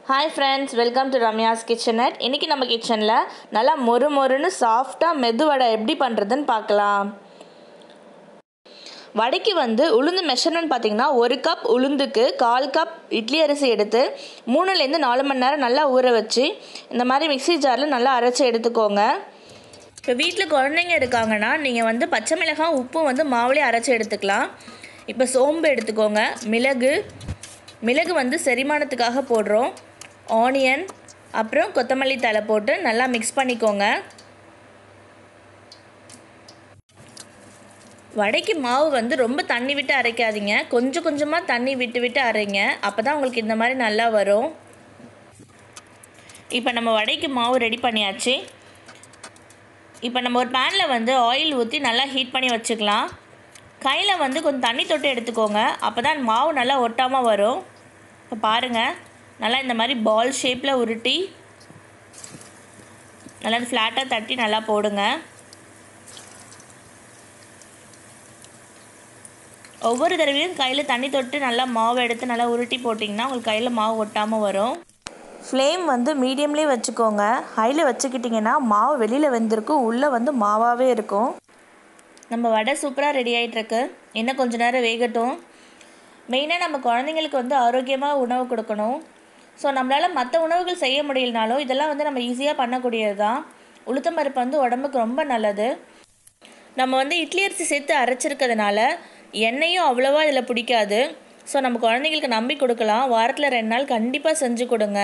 hi friends welcome to Ramya's கிச்சனட் இன்றைக்கி நம்ம கிச்சனில் நல்லா மொறு மொறுன்னு சாஃப்டாக மெது வடை எப்படி பண்ணுறதுன்னு பார்க்கலாம் வடைக்கு வந்து உளுந்து மெஷர்மெண்ட் பார்த்தீங்கன்னா ஒரு கப் உளுந்துக்கு கால் கப் இட்லி அரிசி எடுத்து மூணுலேருந்து நாலு மணி நேரம் நல்லா ஊற வச்சு இந்த மாதிரி மிக்ஸி ஜாரில் நல்லா அரைச்சி எடுத்துக்கோங்க இப்போ வீட்டில் குழந்தைங்க இருக்காங்கன்னா நீங்கள் வந்து பச்சை மிளகாய் உப்பும் வந்து மாவுலேயே அரைச்சி எடுத்துக்கலாம் இப்போ சோம்பு எடுத்துக்கோங்க மிளகு மிளகு வந்து செரிமானத்துக்காக போடுறோம் ஆனியன் அப்புறம் கொத்தமல்லி தழை போட்டு நல்லா மிக்ஸ் பண்ணிக்கோங்க வடைக்கு மாவு வந்து ரொம்ப தண்ணி விட்டு அரைக்காதீங்க கொஞ்சம் கொஞ்சமாக தண்ணி விட்டு விட்டு அரைங்க அப்போ தான் உங்களுக்கு இந்த மாதிரி நல்லா வரும் இப்போ நம்ம வடைக்கு மாவு ரெடி பண்ணியாச்சு இப்போ நம்ம ஒரு பேனில் வந்து ஆயில் ஊற்றி நல்லா ஹீட் பண்ணி வச்சுக்கலாம் கையில் வந்து கொஞ்சம் தண்ணி தொட்டு எடுத்துக்கோங்க அப்போ தான் மாவு நல்லா ஒட்டாமல் வரும் இப்போ பாருங்கள் நல்லா இந்த மாதிரி பால் ஷேப்பில் உருட்டி நல்லா ஃப்ளாட்டாக தட்டி நல்லா போடுங்க ஒவ்வொரு தடவையும் கையில் தண்ணி தொட்டு நல்லா மாவு எடுத்து நல்லா உருட்டி போட்டிங்கன்னா உங்களுக்கு கையில் மாவு ஒட்டாமல் வரும் ஃப்ளேம் வந்து மீடியம்லேயே வச்சுக்கோங்க ஹையில் வச்சுக்கிட்டிங்கன்னா மாவு வெளியில் வெந்திருக்கும் உள்ளே வந்து மாவாகவே இருக்கும் நம்ம வடை சூப்பராக ரெடி ஆகிட்டுருக்கு இன்னும் கொஞ்ச நேரம் வேகட்டும் மெயினாக நம்ம குழந்தைங்களுக்கு வந்து ஆரோக்கியமாக உணவு கொடுக்கணும் ஸோ நம்மளால் மற்ற உணவுகள் செய்ய முடியலனாலும் இதெல்லாம் வந்து நம்ம ஈஸியாக பண்ணக்கூடியது தான் உளுத்தம் பருப்பு வந்து உடம்புக்கு ரொம்ப நல்லது நம்ம வந்து இட்லி அரிசி சேர்த்து அரைச்சிருக்கிறதுனால எண்ணெயும் அவ்வளோவா இதில் பிடிக்காது ஸோ நம்ம குழந்தைங்களுக்கு நம்பி கொடுக்கலாம் வாரத்தில் ரெண்டு நாள் கண்டிப்பாக செஞ்சு கொடுங்க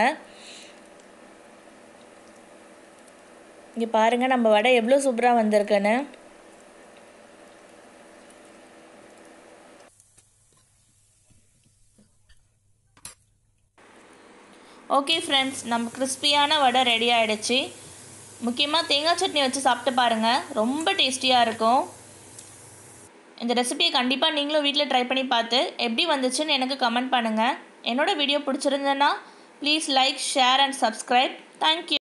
இங்கே பாருங்கள் நம்ம வடை எவ்வளோ சூப்பராக வந்திருக்குன்னு ஓகே ஃப்ரெண்ட்ஸ் நம்ம கிறிஸ்பியான வடை ரெடி ஆகிடுச்சு முக்கியமாக தேங்காய் சட்னி வச்சு சாப்பிட்டு பாருங்கள் ரொம்ப டேஸ்டியாக இருக்கும் இந்த ரெசிபியை கண்டிப்பாக நீங்களும் வீட்டில் ட்ரை பண்ணி பார்த்து எப்படி வந்துச்சுன்னு எனக்கு கமெண்ட் பண்ணுங்கள் என்னோடய வீடியோ பிடிச்சிருந்தேன்னா please like share and subscribe thank you